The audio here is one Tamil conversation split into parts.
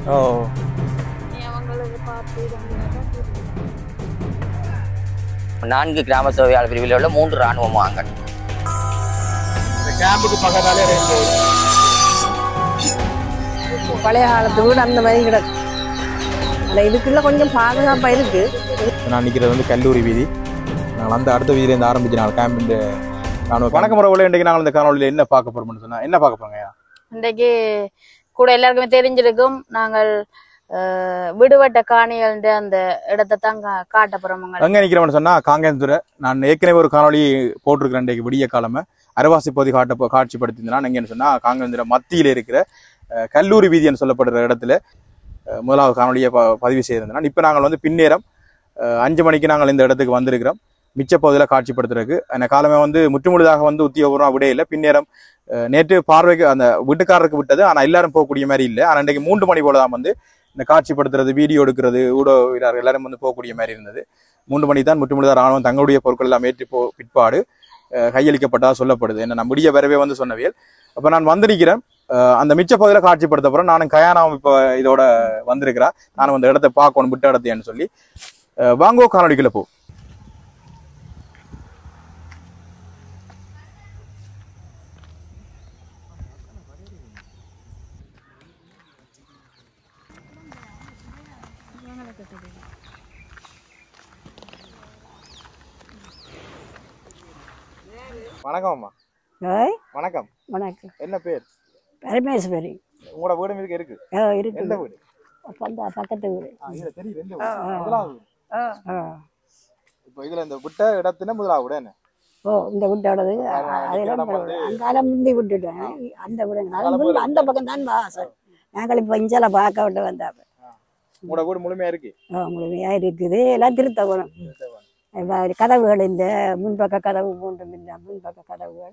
ஓ நீ அவங்களுக்கு பார்த்து இதெல்லாம் நான்கு கிராம சேவையாளர் பிரிவில் உள்ள மூன்று இராணுவ முகாம்கள் இந்த கேம்புக்கு பக்கத்தாலே ரெண்டு பழைய காலத்து வீடு அந்த மாதிரி கிடக்கு ஆனால் இதுக்குள்ள கொஞ்சம் பாதுகாப்பாக இருக்கு நான் நிற்கிறது வந்து கல்லூரி வீதி நாங்கள் அந்த அடுத்த வீதியிலேருந்து ஆரம்பிச்சு நாங்கள் கேம்ப் இந்த ராணுவ வணக்கம் உறவுல இன்றைக்கு நாங்கள் இந்த காணொலியில் என்ன பார்க்க போகிறோம்னு சொன்னால் என்ன பார்க்க போகிறோங்க இன்றைக்கு கூட எல்லாருக்குமே தெரிஞ்சிருக்கும் நாங்கள் அஹ், விடுபட்ட காணிகள்ன்ற அந்த இடத்தை தான் கா- காட்ட போறோம் எங்கே நிற்கிறோம்னு சொன்னால் காங்கேந்துறை நான் ஏற்கனவே ஒரு காணொளி போட்டிருக்கிறேன் இன்றைக்கு விடிய காலமை அரைவாசி பகுதி காட்ட காட்சிப்படுத்தியிருந்தேன் எங்கன்னு சொன்னால் காங்கேந்துறை மத்தியில் இருக்கிற அஹ், கல்லூரி வீதின்னு சொல்லப்படுற இடத்துல அஹ், முதலாவது காணொலியை ப பதிவு செய்திருந்தேன் இப்போ நாங்கள் வந்து பின்னேரம் அஹ், அஞ்சு மணிக்கு நாங்கள் இந்த இடத்துக்கு வந்திருக்கிறோம் மிச்ச பகுதியில் காட்சிப்படுத்துறதுக்கு அந்த காலமே வந்து முற்றுமுழுதாக வந்து உத்தியோகபூர்வம் விட இல்லை பின்னேரம் அஹ், நேற்று பார்வைக்கு அந்த வீட்டுக்காரருக்கு விட்டது ஆனால் எல்லாரும் போகக்கூடிய மாதிரி இல்லை ஆனால் இன்றைக்கு மூன்று மணி போல தான் வந்து இந்த காட்சிப்படுத்துறது வீடியோ எடுக்கிறது ஊடக வீரர்கள் எல்லாரும் வந்து போகக்கூடிய மாதிரி இருந்தது மூன்று மணி தான் முற்றுமுழுதாக ராணுவம் தங்களுடைய பொருட்கள் எல்லாம் ஏற்றி போ பிற்பாடு அஹ், கையளிக்கப்பட்டதா சொல்லப்படுது என்ன நான் முடிய வரவே வந்து சொன்னவியல் அப்போ நான் வந்து நிற்கிறேன் அஹ், அந்த மிச்ச பகுதியில் காட்சிப்படுத்த போகிறேன் நானும் கயானாவும் இப்போ இதோட வந்திருக்கிறா நானும் அந்த இடத்தை பார்க்கணும் விட்ட இடத்தையான்னு சொல்லி அஹ், வாங்கோ காணொலிக்குள்ள போ வணக்கம் அம்மா ஏய் வணக்கம் வணக்கம் என்ன பேர் பரமேஸ்வரி உங்களோட வீடு இருக்கு இருக்கு ஆ இருக்கு எந்த வீடு அந்த பக்கத்து வீடு ஆ, இதுல தெரியுது எந்த வீடு முதலாவது வீடு. ஆ இப்போ இதுல இந்த விட்ட இடத்துல முதலாவது வீடு என்ன ஓ இந்த வீட்டோடது அதெல்லாம் அங்கால முந்தி விட்டுட்டேன் அந்த வீடுங்க அது முன்பு அந்த பக்கம் தான் வாசல் நாங்கள் இப்போ இஞ்சால பார்க்க விட்டு வந்தாப்ப உங்களோட வீடு முழுமையா இருக்கு ஓ முழுமையாக இருக்குது எல்லாம் திருத்தவணும் கதவுகள் இல்லை முன்பக்க கதவு மூன்றும் இல்லை முன்பக்க கதவுகள்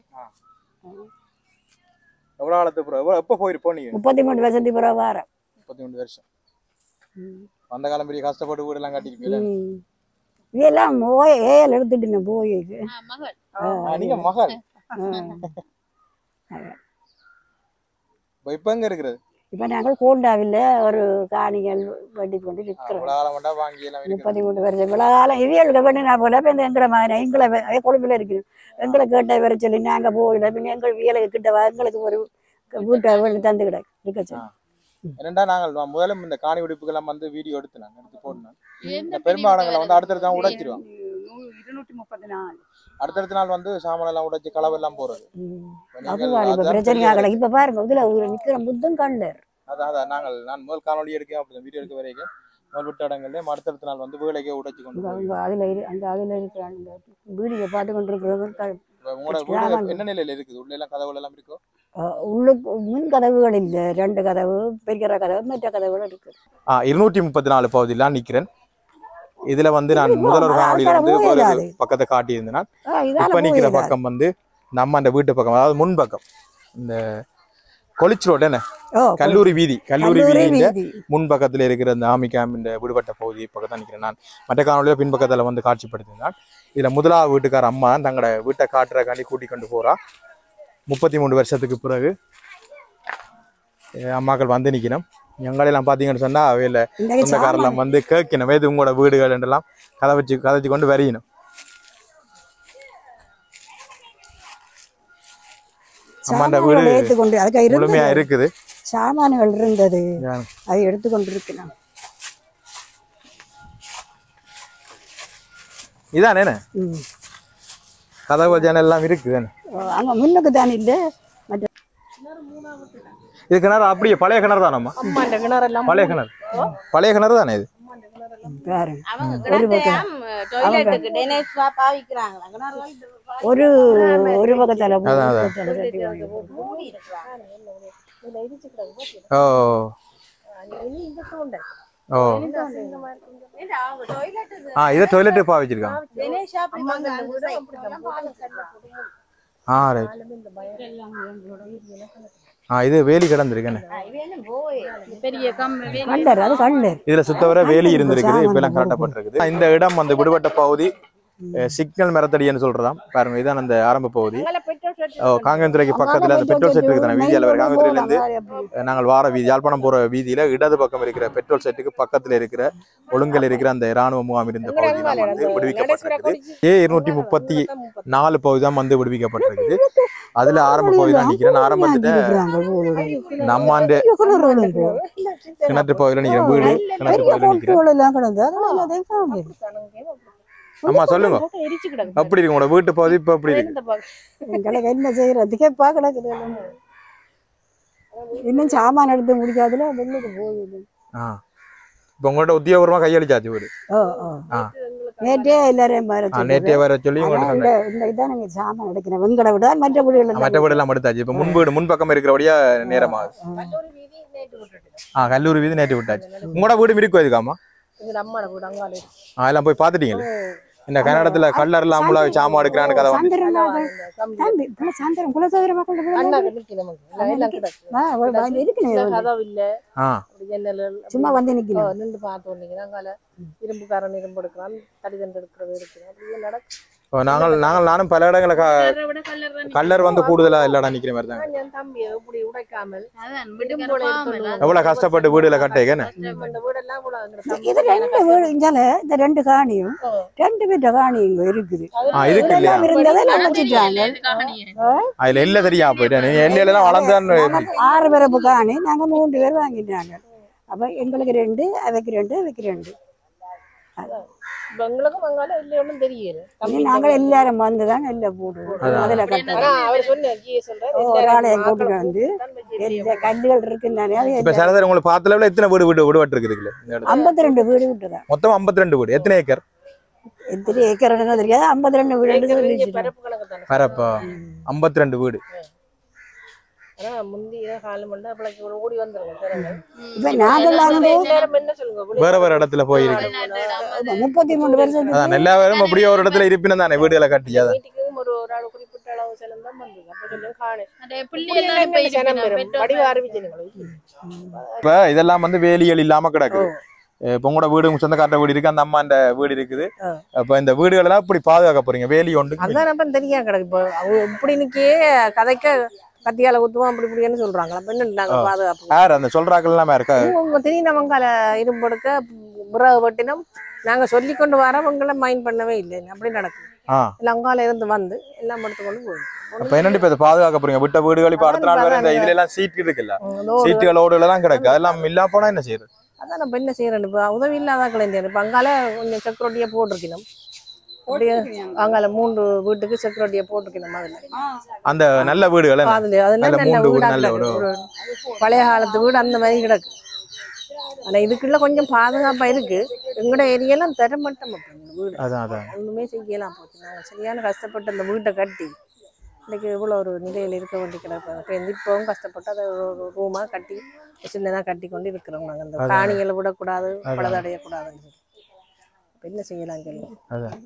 எவ்வளவு காலத்து பிறகு எவ்வளவு- எப்ப போயிருப்போம் நீங்க முப்பத்தி மூணு வருஷத்துக்கு பிறகு வாரம் முப்பத்தி மூணு வருஷம் அந்த காலம் பெரிய கஷ்டப்பட்டு வீடு எல்லாம் கட்டிருப்பீங்க ம். இதெல்லாம் ஓய ஏஎல் எடுத்துட்டு போயிருக்கு நீங்க மகள் இப்ப இப்ப எங்க இருக்கிறது இப்போ நாங்கள் கோண்டாவில் ஒரு காணிகள் வெட்டி கொண்டு இருக்கிறோம் இவ்வளவு காலம் வேண்டாம் வாங்கி எல்லாம் இருக்குது முப்பத்தி மூணு வருஷம் இவ்வளோ காலம் இவியலுக்கு பண்ணினா போல இப்போ இந்த எங்களை மகனை எங்களை வே- அதே கொழும்பில் இருக்கிறோம் எங்களை கேட்ட வர சொல்லி நாங்கள் போகல பின்ன எங்கள் வியலுக்கு கிட்ட வா எங்களுக்கு ஒரு வீட்டை வீடு தந்து கிடக்கு இருக்க சொல்லி என்னடா நாங்கள் நான் முதல்ல இந்த காணி வெடிப்புக்கெல்லாம் வந்து வீடியோ எடுத்து நான் எடுத்து போடணும் இந்த பெரும்பாடங்களை வந்து அடுத்தடுத்து தான் உடைச்சிருவோம் இருநூற்றி முப்பத்தி நாலு அடுத்தடுத்த நாள் வந்து சாமான் எல்லாம் உடைச்சு கலவை எல்லாம் போறது இப்ப நீங்கள் அதுதான் இப்போ அதான் பிரச்சனை ஆகலை இப்போ பாருங்க இதில் நிற்கிற புத்தம் கல்லர் அதான் அதான் நாங்கள் நான் முதல் காணொலி எடுக்க அப்படி வீடியோ எடுக்க வரைக்கும் முதல் விட்ட இடங்கள்ல அடுத்தடுத்த நாள் வந்து வீடைக்கே உடைச்சு கொண்டு போய் அங்கே அதில் இரு அந்த அதில் இருக்கிறாங்க வீடியோ பார்த்து கொண்டு இருக்கிறவங்க இப்ப உங்களோட வீடு என்ன நிலையில இருக்குது உள்ள எல்லாம் கதவுகள் எல்லாம் இருக்கோ உள்ளுக்கு முன் கதவுகள் இல்லை ரெண்டு கதவு பெரிய கதவு மற்ற கதவுகள் இருக்கு ஆ இருநூற்றி முப்பத்தி நாலு பகுதியில் நிக்கிறேன் இதுல வந்து நான் இப்போ முதல் ஒரு காணொலியில வந்து ஆட்களை ஒரு போயிடாது. பக்கத்தை காட்டியிருந்தேன் நான். ஆ, இதால இப்ப நிக்கிற போயிடாது. பக்கம் வந்து நம்ம அந்த வீட்டு பக்கம் அதாவது முன் பக்கம் இந்த கொளிச்சு ரோடு என்ன ஓ, கல்லூரி வீதி கல்லூரி கல்லூரி வீதியில வீதி. முன் பக்கத்துல இருக்கிற இந்த ஆமி கேம்ப் இந்த விடுபட்ட பகுதி பக்கத்தான் நிக்கிறேன் நான் மற்ற காணொலியில பின்பக்கத்துல வந்து காட்சிப்படுத்தினான் இதுல முதலாவது வீட்டுக்கார அம்மா தங்களோட வீட்டை காட்டுறக்காண்டி கூட்டி கொண்டு போறா முப்பத்தி மூணு வருஷத்துக்கு பிறகு அஹ் அம்மாக்கள் வந்து நிக்கணும் எங்களெல்லாம் பாத்தீங்கன்னு சொன்னா அவையில இன்றைக்கு சொந்தக்காரெல்லாம் வந்து கேட்கணும் இது உங்களோட வீடுகள் என்றெல்லாம் கதை வச்சு கதைச்சு கொண்டு வரையணும் அம்மாண்ட வீடு சாமான்கள் ஏத்துக்கொண்டு அதுக்கு முழுமையா இருந்தது இருக்குது சாமான்கள் இருந்தது யா- அதை எடுத்துக்கொண்டு இருக்கிறோம் இதானே என்ன? ம். கதவு ஜன்னல் எல்லாம் இருக்குது அங்க முன்னுக்கு தான் இல்லை மற்ற இது கிணறு அப்படியே பழைய கிணறு தானம்மா அம்மாண்ட கிணறெல்லாம் பழைய கிணறு பழைய கிணறு தானே இது பாருங்க அவங்க ஒரு பக்கம் கிணத்தையும் டாய்லெட்டுக்கு டெனேஸ்வா பாவிக்கிறாங்களா கிணறு ஒரு ஒரு பக்கத்துல ஒரு அதான், அதான். பக்கத்துல கட்டி வாங்கி போட்டு. மூடி இருக்கிறாங்க ஓ ஓ ஆ இதை டாய்லெட் பா வச்சிருக்காங்க ஆ ரைட் ஆ இது வேலி கிடந்திருக்கேன்னு பெரிய கம்பி கண்டர் அது கண்டர் இதுல சுத்தவரை வேலி இருந்திருக்குது இப்ப எல்லாம் கரெக்டப்பட்டிருக்குது இந்த இடம் அந்த விடுபட்ட பகுதி சிக்னல் மரத்தடின்னு சொல்றதாம் பாருங்க இதான் அந்த ஆரம்ப பகுதி ஓ, காங்கேயத்துறைக்கு பக்கத்துல அந்த பெட்ரோல் செட் இருக்கு வீதியால வர காங்கேயத்துறையில இருந்து நாங்கள் வார வீதி யாழ்ப்பாணம் போற வீதியில இடது பக்கம் இருக்கிற பெட்ரோல் செட்டுக்கு பக்கத்துல இருக்கிற ஒழுங்கல் இருக்கிற அந்த இராணுவ முகாம் இருந்த பகுதி தான் வந்து விடுவிக்கப்பட்டிருக்குது ஏ இருநூற்றி முப்பத்தி நாலு பகுதி தான் வந்து விடுவிக்கப்பட்டிருக்குது அதுல ஆரம்ப பகுதி தான் நிக்கிறேன் நான் ஆரம்பத்துல நம்மாண்டு கிணற்று பகுதியில நிக்கிறேன் வீடு கிணற்று பகுதியில நிக்கிறேன் அம்மா சொல்லுங்க அப்படி இருக்கு உங்களோட வீட்டு பகுதி இப்ப எப்படி இருக்கு எங்களுக்கு என்ன செய்யறதுக்கே பார்க்கல இன்னும் சாமான் எடுத்து முடிக்காதுல வெள்ளுக்கு போகுது ஆ இப்ப உங்கள்ட்ட உத்தியோகபூர்வமா கையளிச்சாச்சு வீடு ஓ ஓ ஆ. நேற்றே எல்லாரையும் வர ஆ, நேற்றே வர சொல்லி ஆனா உங்கள்ட்ட இந்த இந்த இதான் நீங்க சாமான் எடுக்கிறேன் வெங்கட விட மற்ற வீடுகள் மற்ற வீடு எல்லாம் எடுத்தாச்சு இப்ப முன் வீடு முன் பக்கம் இருக்கிறபடியா நேரமாகுது ஆ கல்லூரி வீதி நேற்று விட்டாச்சு உங்களோட வீடு மிருக்கு இதுக்காமா அதெல்லாம் போய் பாத்துட்டீங்களே இந்த கன்னடத்துல கல்லர் எல்லாம் முழா சாமா எடுக்கிறான்னு கதை வந்து சந்திரன் தம்பி பிள்ளை சந்திரன் குலசேகர மக்கள் இருக்கணும் ஆ சும்மா வந்து நிக்கணும் நின்று பார்த்து வந்தீங்கன்னா அங்கால இரும்புக்காரன் இரும்பு எடுக்கிறான் தடிதண்டு எடுக்கிறவ எடுக்கிறான் அப்படியே நடக்கும் இப்போ நாங்கள் நாங்கள் நானும் பல இடங்கள கல்லர் வந்து கூடுதலா இல்லடா நிக்கிற மாதிரி தான் என் தம்பி எப்படி உடைக்காமல் அதான் விடும்போல எடுத்துட்டு எவ்வளவு கஷ்டப்பட்டு வீடுல கட்டேக்கன்னு இந்த வீடெல்லாம் கூட அங்க இது ரெண்டு வீடு இங்கால இந்த ரெண்டு காணியும் ரெண்டு பேர்ட்ட காணி இங்க இருக்குது ஆ இருக்கு இல்லையா இதெல்லாம் இருந்ததை நம்ம வச்சுட்டாங்க அதுல இல்ல தெரியா போயிட்டேன் நீங்க எண்ணெயில எல்லாம் வளர்ந்தான் ஆறு பிறப்பு காணி நாங்க மூன்று பேர் வாங்கிட்டாங்க அப்ப எங்களுக்கு ரெண்டு அவைக்கு ரெண்டு அவைக்கு ரெண்டு இப்ப எங்களுக்கும் அங்கால இல்லை ஒன்றும் தெரியல இனி நாங்க எல்லாரும் வந்துதான் நெல்லை போடுவோம் அதுல ஆனா கட்டணும் அவர் சொன்னார் ஜிஏ சொல்றாரு ஒரு ஆளையும் கூட்டிட்டு வந்து எந்த கல்லுகள் இருக்குன்னாலே அது இப்ப சரதர் உங்களுக்கு பார்த்த விட எத்தனை வீடு வீடு விடுபட்டு இருக்குது இந்த இடத்துல ஐம்பத்தி ரெண்டு வீடு விட்டுதான் மொத்தம் 52 வீடு எத்தனை ஏக்கர் எத்தனை ஏக்கர் தெரியாது ஐம்பத்தி ரெண்டு வீடு சொல்லிச்சு பரப்பு கணக்கு தானே பரப்பா 52 வீடு ஆனா முந்தைய காலம் பண்ணா பிள்ளைக்கு ஒரு ஓடி வந்துருங்க சரிங்க இப்ப நாங்கள் வந்து நேரம் என்ன சொல்லுங்க வேற வேற இடத்துல போயிருக்கு முப்பத்தி மூணு வருஷம் அதான் எல்லா பேரும் அப்படியே ஒரு இடத்துல இருப்பினும் தானே வீடுகளை கட்டி அதான் வீட்டுக்கும் ஒரு ஒரு ஆள் குறிப்பிட்ட அளவு செலவு தான் வந்தது அப்ப சொல்லுங்க காணு அதே பிள்ளைகள் இப்ப ஜனம் இருக்கணும். பெறும் பெற்றோர் வடிவ ஆரம்பிச்சிருங்களா இப்ப இதெல்லாம் வந்து வேலிகள் இல்லாம கிடக்குது இப்ப உங்களோட வீடு உங்க சொந்தக்கார வீடு இருக்கு அந்த அம்மாண்ட வீடு இருக்குது ஆ. அப்ப இந்த வீடுகள் எல்லாம் இப்படி பாதுகாக்க போறீங்க வேலி ஒன்று அதான் அப்ப தெரியா கிடக்கு இப்போ அவங்க இப்படி நிக்கே கதைக்க கத்தியால குத்துவோம் அப்படி இப்படின்னு சொல்றாங்க அப்ப என்ன நாங்க பாதுகாப்பு யார் அந்த சொல்றாக்கள் எல்லாம் இருக்கா உங்க திடீர்னவங்கால இரும்பெடுக்க விறகு வெட்டினோம் நாங்க சொல்லி கொண்டு வரவங்கள மைண்ட் பண்ணவே இல்லை அப்படி நடக்கும் ஆ இல்ல அங்கால இருந்து வந்து எல்லாம் எடுத்துக்கொண்டு போகும் அப்ப என்னண்டு இப்ப இதை பாதுகாக்க போறீங்க விட்ட வீடுகள் இப்ப அடுத்த நாள் வேற இந்த இதுல எல்லாம் சீட் இருக்குல்ல அதோட சீட்டுகள் ஓடுகள் எல்லாம் கிடக்கு அதெல்லாம் இல்லா போனா என்ன செய்யுது அதான் நம்ம என்ன செய்யறோம் இப்போ உதவி இல்லாதாக்கள் இந்த இப்போ அங்கால கொஞ்சம் செக்யூரிட்டியா போட்டிருக்கணும் அப்படியே அங்கால மூன்று வீட்டுக்கு செக்யூரிட்டியா போட்டிருக்கணும் அதுல அந்த நல்ல வீடுகள் என்ன? அதுல அதெல்லாம் நல்ல நல்ல மூன்று வீடு, வீடா நல்ல கிடக்கு. வீடு. ஒரு பழைய காலத்து வீடு அந்த மாதிரி கிடக்கு ஆனா இதுக்குள்ள கொஞ்சம் பாதுகாப்பா இருக்கு எங்கட ஏரியாலாம் தரமட்டம் அப்ப இந்த வீடு அதான் அதான் ஒண்ணுமே செய்யலாம் போச்சு நாங்க சரியான கஷ்டப்பட்டு அந்த வீட்டை கட்டி இன்னைக்கு இவ்வளோ ஒரு நிலையில் இருக்க வேண்டி கிடக்கு இப்போ இப்பவும் கஷ்டப்பட்டு அதை ஒரு ரூமாக கட்டி சின்னதாக கட்டி கொண்டு இருக்கிறோம் நாங்கள் அந்த காணிகளை விடக்கூடாது பழுதடையக்கூடாதுன்னு சொல்லி இப்போ என்ன செய்யலாம் சொல்லி அதான்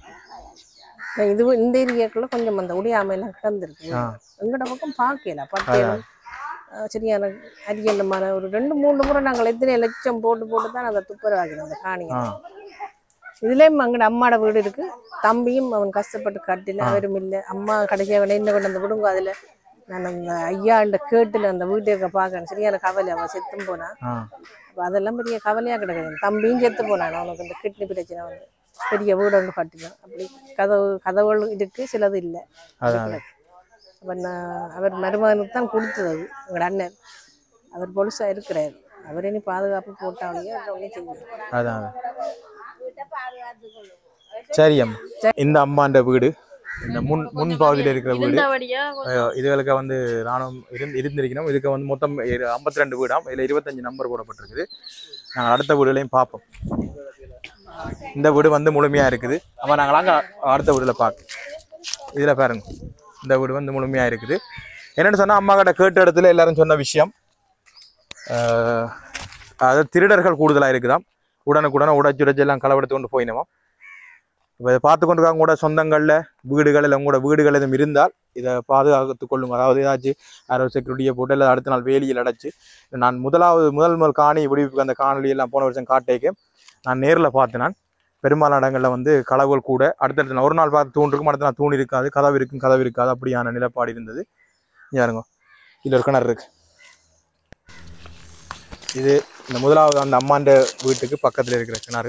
இப்ப இது இந்த ஏரியாக்குள்ள கொஞ்சம் அந்த உடையாமையெல்லாம் கிடந்திருக்கு ஆ. எங்கட பக்கம் பார்க்கல பட்டேலும் அஹ், சரியான அரியண்டமான ஒரு ரெண்டு மூணு முறை நாங்கள் எத்தனை லட்சம் போட்டு போட்டு தான் அதை துப்புரவாக்கணும் அந்த காணியை ஆ இதுலயும் அங்கட அம்மாட வீடு இருக்கு தம்பியும் அவன் கஷ்டப்பட்டு கட்டின அவரும் இல்லை அம்மா கடைசியாக அவனை என்ன கொண்டு வந்து விடுங்க அதுல நான் அந்த ஐயாண்ட கேட்டுல அந்த வீட்டுக்கு பார்க்கறேன் சரியான கவலை அவன் செத்தும் போனா ஆ அப்ப அதெல்லாம் பெரிய கவலையா கிடக்குது தம்பியும் செத்து போனான் அவனுக்கு இந்த கிட்னி பிரச்சனை வந்து பெரிய வீடு ஒன்று கட்டினான் அப்படி கதவு கதவுகள் இருக்கு சிலது இல்லை அதான் அதான். அப்ப நான் அவர் மருமகனுக்கு தான் கொடுத்தது அது எங்களோட அண்ணன் அவர் பொலிசா இருக்கிறார் அவர் இனி பாதுகாப்பு போட்டாலேயே ஒன்றும் செய்யும் அதான் அதான். சரி அம்மா இந்த அம்மாண்ட வீடு இந்த முன் முன் பகுதியில் இருக்கிற வீடு இருந்தபடியா அஹ் இதுகளுக்கு வந்து ராணுவம் இருந்து இருந்திருக்கணும் இதுக்கு வந்து மொத்தம் ஐம்பத்தி ரெண்டு வீடாம் இதில் இருபத்தஞ்சு நம்பர் போடப்பட்டிருக்குது நாங்கள் அடுத்த வீடுகளையும் பார்ப்போம் இந்த வீடு வந்து முழுமையாக இருக்குது அப்போ நாங்கள் அங்கே அடுத்த வீடில் பார்க்க இதில் பாருங்க இந்த வீடு வந்து முழுமையாக இருக்குது என்னென்னு சொன்னால் அம்மா கிட்ட கேட்ட இடத்துல எல்லாரும் சொன்ன விஷயம் அஹ், அதாவது திருடர்கள் கூடுதலாக இருக்குதாம் உடனுக்குடனே உடைச்சு உடைச்சு எல்லாம் களவெடுத்து கொண்டு போயினோம் இப்போ இதை பார்த்து கொண்டிருக்காங்க கூட சொந்தங்களில் வீடுகள் இல்லை உங்களோட வீடுகள் எதுவும் இருந்தால் இதை பாதுகாத்து கொள்ளுங்க அதாவது ஏதாச்சும் யாரோ செக்யூரிட்டியை போட்டு இல்லை அடுத்த நாள் வேலியில் அடைச்சு நான் முதலாவது முதல் முதல் காணி விடுவிப்புக்கு அந்த காணொலி எல்லாம் போன வருஷம் காட்டேக்கு நான் நேரில் பார்த்தேன் நான் பெரும்பாலான இடங்களில் வந்து களவுகள் கூட அடுத்தடுத்த நாள் ஒரு நாள் பார்த்து தூண் இருக்கும் அடுத்த நாள் தூண் இருக்காது கதவு இருக்கும் கதவு இருக்காது அப்படியான நிலப்பாடு இருந்தது இங்க பாருங்க இதில் ஒரு கிணறு இருக்கு இது இந்த முதலாவது அந்த அம்மாண்ட வீட்டுக்கு பக்கத்தில் இருக்கிற கிணறு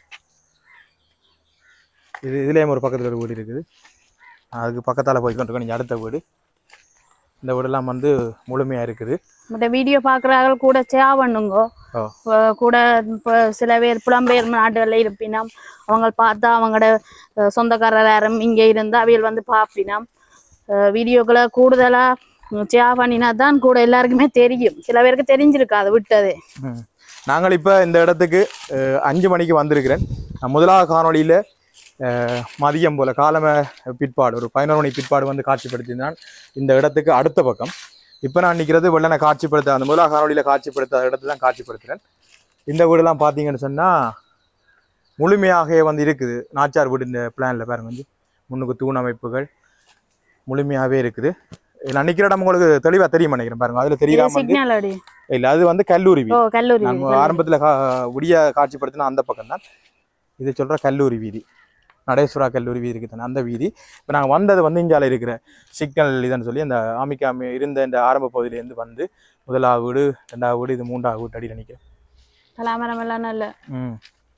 இது இதுலேயும் ஒரு பக்கத்தில் ஒரு வீடு இருக்குது அதுக்கு பக்கத்தால் போய் கொண்டு நீங்கள் அடுத்த வீடு இந்த வீடெல்லாம் வந்து முழுமையாக இருக்குது மற்ற வீடியோ பார்க்குறாங்க கூட சேவ் பண்ணுங்க ஓ. இப்போ கூட இப்போ சில பேர் புலம்பெயர் நாடுகளில் இருப்பினம் அவங்க பார்த்தா அவங்களோட அஹ், சொந்தக்காரர் யாரும் இங்கே இருந்தா அவியல் வந்து பார்ப்பினம் வீடியோக்களை கூடுதலாக சேவ் பண்ணினா தான் கூட எல்லாருக்குமே தெரியும் சில பேருக்கு தெரிஞ்சிருக்காது விட்டது ம். நாங்கள் இப்போ இந்த இடத்துக்கு அஹ், அஞ்சு மணிக்கு வந்திருக்கிறேன் நான் முதலாவது காணொளியில் மதியம் போல் காலம பிற்பாடு ஒரு பதினோரு மணி பிற்பாடு வந்து காட்சிப்படுத்தினான் இந்த இடத்துக்கு அடுத்த பக்கம் இப்போ நான் நிற்கிறது வெள்ளனை காட்சிப்படுத்த அந்த முதலாவது காணொளியில் காட்சிப்படுத்த இடத்துல தான் காட்சிப்படுத்துகிறேன் இந்த வீடெல்லாம் பார்த்தீங்கன்னு சொன்னால் முழுமையாக வந்து இருக்குது நாச்சார் வீடு இந்த பிளானில் பாருங்க வந்து முன்னுக்கு தூண் அமைப்புகள் முழுமையாகவே இருக்குது நான் நிற்கிற இடம் உங்களுக்கு தெளிவாக தெரியும் நினைக்கிறேன் பாருங்க அதில் தெரியாம வந்து சிக்னல் அடி இல்லை அது வந்து கல்லூரி வீதி ஓ கல்லூரி நம்ம கல்லூரி. ஆரம்பத்தில் விடிய காட்சிப்படுத்தின அந்த பக்கம் தான் இது சொல்கிற கல்லூரி வீதி நடேஸ்வரா கல்லூரி வீதி இருக்குது தானே அந்த வீதி இப்போ நாங்கள் வந்தது வந்து இந்தியாவில் இருக்கிற சிக்னல் இதுன்னு சொல்லி அந்த ஆமிக்காமி இருந்த இந்த ஆரம்ப பகுதியிலேருந்து வந்து முதலாவது வீடு ரெண்டாவது வீடு இது மூன்றாவது வீட்டு அடியில் நிற்கிறேன் கலாமரம் எல்லாம் நல்ல ம்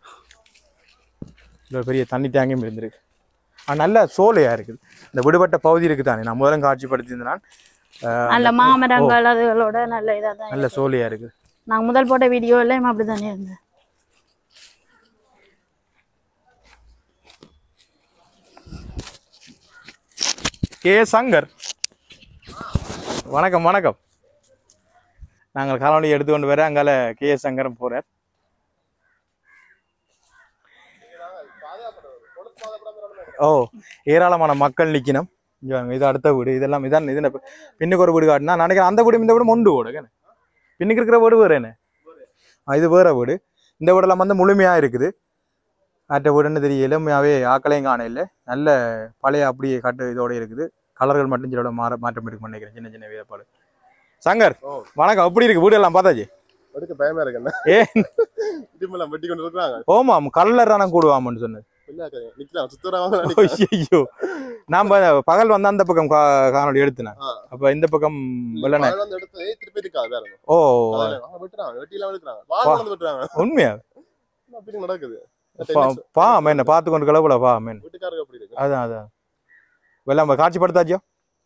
இது ஒரு பெரிய தண்ணி டேங்கும் இருந்திருக்கு ஆ நல்ல சோலையாக இருக்குது இந்த விடுபட்ட பகுதி இருக்குது தானே நான் முதல்ல காட்சிப்படுத்தியிருந்தேன் நல்ல மாமரங்கள் அதுகளோட நல்ல இதாக தான் நல்ல சோலையாக இருக்குது நாங்கள் முதல் போட்ட வீடியோ எல்லாம் அப்படி தானே இருந்தது கே சங்கர் வணக்கம் வணக்கம் நாங்கள் காலவழி எடுத்துக்கொண்டு வர அங்கால கே எஸ் சங்கரம் போறார் ஓ ஏராளமான மக்கள் நிக்கணும் இங்க வாங்க, இது அடுத்த வீடு இதெல்லாம் இதான் இது என்ன பின்னுக்கு ஒரு வீடு காட்டினா நான் நினைக்கிறேன் அந்த வீடும் இந்த வீடும் ஒன்று ஓடுங்க பின்னுக்கு இருக்கிற வீடு வேறு என்ன ஆ, இது வேற வீடு இந்த வீடெல்லாம் வந்து முழுமையாக இருக்குது மற்ற வீடுன்னு தெரியல எளிமையாகவே ஆக்களையும் காண இல்லை நல்ல பழைய அப்படியே கட்டு இதோட இருக்குது கலர்கள் மட்டும் சிலோட மாற மாற்றம் இருக்கு நினைக்கிறேன் சின்ன சின்ன வேறுபாடு சங்கர் ஓ. வணக்கம் எப்படி இருக்கு வீடு எல்லாம் பார்த்தாச்சு எடுக்க பயமா இருக்கு என்ன ஏ இடிமெல்லாம் வெட்டி கொண்டு இருக்கிறாங்க ஓமாம் கல்லர் தானே கூடுவாமன்னு சொன்னது என்ன நிக்கலாம் சுத்தரவாங்க ஐயோ நாம பகல் வந்து அந்த பக்கம் கா- காணொளி எடுத்தினேன் ஆ. அப்ப இந்த பக்கம் வெள்ளனை வந்து எடுத்து திருப்பி இருக்கா வேற ஓ வெட்டுறாங்க வெட்டிலாம் வெட்டுறாங்க வாழை வந்து வெட்டுறாங்க உண்மையா அப்படி நடக்குது பா- பா மேன் பார்த்து கொண்டு கிளவுல பா மேன் வீட்டுக்காரங்க அப்படி இருக்கு அதான் அதான் வெள்ளம் காட்சிப்படுத்தாச்சியோ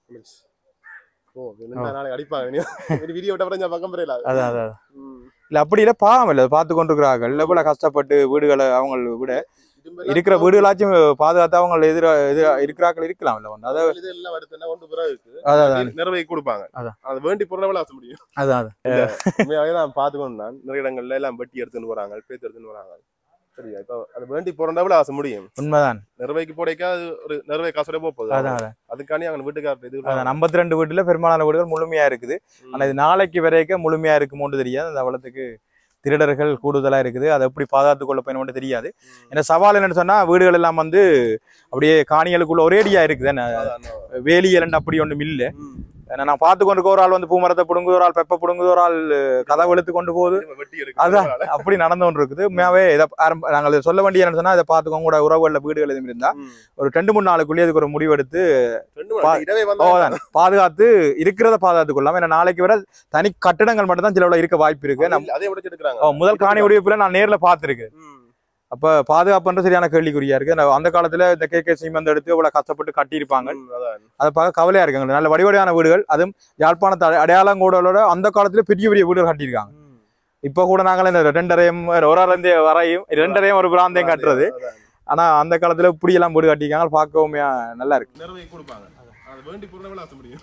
ஓ என்ன நாளைக்கு அடிப்பாங்க நீ வீடியோ விட்ட அப்புறம் பக்கம் பெரியல அதான் அதான் இல்ல அப்படி இல்ல பாவம் இல்ல பார்த்து கொண்டிருக்கிறார்கள் எவ்வளவு கஷ்டப்பட்டு வீடுகளை அவங்க விட இருக்கிற வீடுகளாச்சும் பாதுகாத்து அவங்க எதிர எதிர இருக்கிறார்கள் இருக்கலாம் இல்ல வந்து அதாவது இதெல்லாம் எடுத்துனா ஒன்று பிறகு இருக்கு அதான் அதான் நிறைவேற்றி கொடுப்பாங்க அதான். அது வேண்டி பொருளை ஆசை முடியும் அதான் அதான் உண்மையாவே நான் பார்த்துக்கொண்டு நான் நிறைய இடங்கள்ல எல்லாம் வெட்டி எடுத்துன்னு போறாங்க பேத்து எடுத்துன்னு போறாங்க சரியா இப்போ அது வேண்டி பிறந்தாவில் ஆசை முடியும் உண்மைதான் நிறைவேக்கு போடைக்கா அது ஒரு நிறைவே காசோட போக போகுது அதான் அதான் அதுக்காண்டி அவங்க வீட்டுக்காரர் இது அதான் ஐம்பத்தி ரெண்டு வீட்டுல பெரும்பாலான வீடுகள் முழுமையா இருக்குது ஆனா இது நாளைக்கு வரைக்கும் முழுமையா இருக்குமோன்னு தெரியாது அந்த அவலத்துக்கு திருடர்கள் கூடுதலா இருக்குது அதை எப்படி பாதுகாத்து கொள்ள போயணும்னு தெரியாது ஏன்னா சவால் என்னன்னு சொன்னா வீடுகள் எல்லாம் வந்து அப்படியே காணிகளுக்குள்ள ஒரேடியா இருக்குது என்ன வேலியல் அப்படி ஒண்ணும் இல்ல ஏன்னா நான் பார்த்து கொண்டு ஒரு ஆள் வந்து பூமரத்தை பிடுங்குது ஒரு ஆள் பெப்பை பிடுங்குது ஒரு ஆள் கதவு இழுத்து கொண்டு போகுது வெட்டி அதான். எடுக்க அப்படி நடந்து கொண்டு இருக்குது உண்மையாவே இதை ஆரம்ப நாங்கள் இதை சொல்ல வேண்டிய என்னன்னு சொன்னா இதை பார்த்துக்கோங்க கூட உறவுகளில் வீடுகள் எதுவும் இருந்தா ஒரு ரெண்டு மூணு நாளுக்குள்ளேயே இதுக்கு ஒரு முடிவெடுத்து பா- இடவே ஓ, வந்து அதான். பாதுகாத்து இருக்கிறத பாதுகாத்து கொள்ளலாம் ஏன்னா நாளைக்கு வர தனி கட்டடங்கள் மட்டும் தான் சிலவுல இருக்க வாய்ப்பு இருக்கு நம்ம அதே உடைச்சு எடுக்கிறாங்க ஓ, முதல் காணி உடைப்புல நான் நேர்ல பார்த்திருக்கேன் ம். அப்ப பாதுகாப்புன்ற சரியான கேள்விக்குறியா இருக்கு நான் அந்த காலத்துல இந்த கே கே சீமந்த எடுத்து இவ்வளவு கஷ்டப்பட்டு கட்டியிருப்பாங்க ம், அதான். அதை பார்க்க கவலையா இருக்காங்க நல்ல வடிவடையான வீடுகள் அதுவும் யாழ்ப்பாணத்து அடை- அடையாளம் கூடலோட அந்த காலத்துல பெரிய பெரிய வீடுகள் கட்டியிருக்காங்க ம். இப்ப கூட நாங்கள் இந்த ரெண்டரையும் ஒரு ஆறாந்தே வரையும் ரெண்டரையும் ஒரு பிராந்தையும் கட்டுறது அதான். ஆனா அந்த காலத்துல இப்படி எல்லாம் வீடு கட்டியிருக்காங்க பார்க்கவும் நல்லா இருக்கு நிறைவே கொடுப்பாங்க அது வேண்டி பொருளை ஆசை முடியும்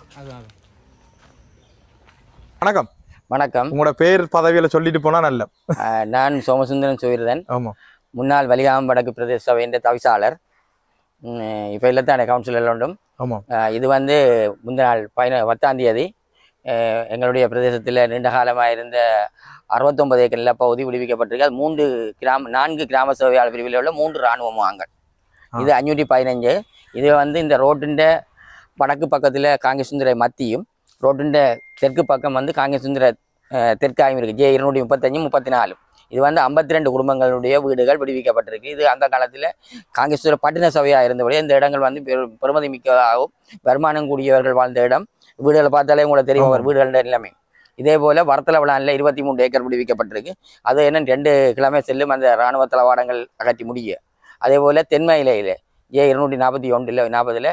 வணக்கம் வணக்கம் உங்களோட பேர் பதவியில சொல்லிட்டு போனா நல்ல அஹ் நான் சோமசுந்தரன் சுவீரதன் ஆமா முன்னாள் வலிகாமம் வடக்கு பிரதேச சபையின் தவிசாளர் இப்போ இல்லத்தான கவுன்சிலர் ஒன்றும் ஆமா அஹ் இது வந்து முந்தின நாள் பதின பத்தாம் தேதி அஹ் எங்களுடைய பிரதேசத்தில் நீண்ட காலமாக இருந்த அறுபத்தொன்பது ஏக்கர் நிலப்பகுதி விடுவிக்கப்பட்டிருக்கு அது மூன்று கிராம நான்கு கிராம சேவையாளர் பிரிவில் உள்ள மூன்று இராணுவ முகாங்கள் ஆ. இது அஞ்சூற்றி பதினஞ்சு இது வந்து இந்த ரோட்டின் வடக்கு பக்கத்தில் காங்கேசுந்தர மத்தியும் ரோட்டின் தெற்கு பக்கம் வந்து காங்கேசுந்தர தெற்காயும் இருக்குது ஜே இருநூற்றி முப்பத்தஞ்சு முப்பத்தி நாலு இது வந்து ஐம்பத்தி ரெண்டு குடும்பங்களுடைய வீடுகள் விடுவிக்கப்பட்டிருக்கு இது அந்த காலத்தில் காங்கேஸ்வர பட்டின சபையாக இருந்தபடியே இந்த இடங்கள் வந்து பெரு பெருமதி மிக்கதாகவும் வருமானம் கூடியவர்கள் வாழ்ந்த இடம் வீடுகளை பார்த்தாலே உங்களுக்கு தெரியும் ஆமா. ஒரு வீடுகள் எல்லாமே இதே போல வரத்தல விழானில் இருபத்தி மூணு ஏக்கர் விடுவிக்கப்பட்டிருக்கு அது என்ன ரெண்டு கிழமை செல்லும் அந்த இராணுவ தளவாடங்கள் அகற்றி முடிய அதே போல தென்மயிலையில் ஏ இருநூற்றி நாற்பத்தி ஒன்றில் நாற்பதில்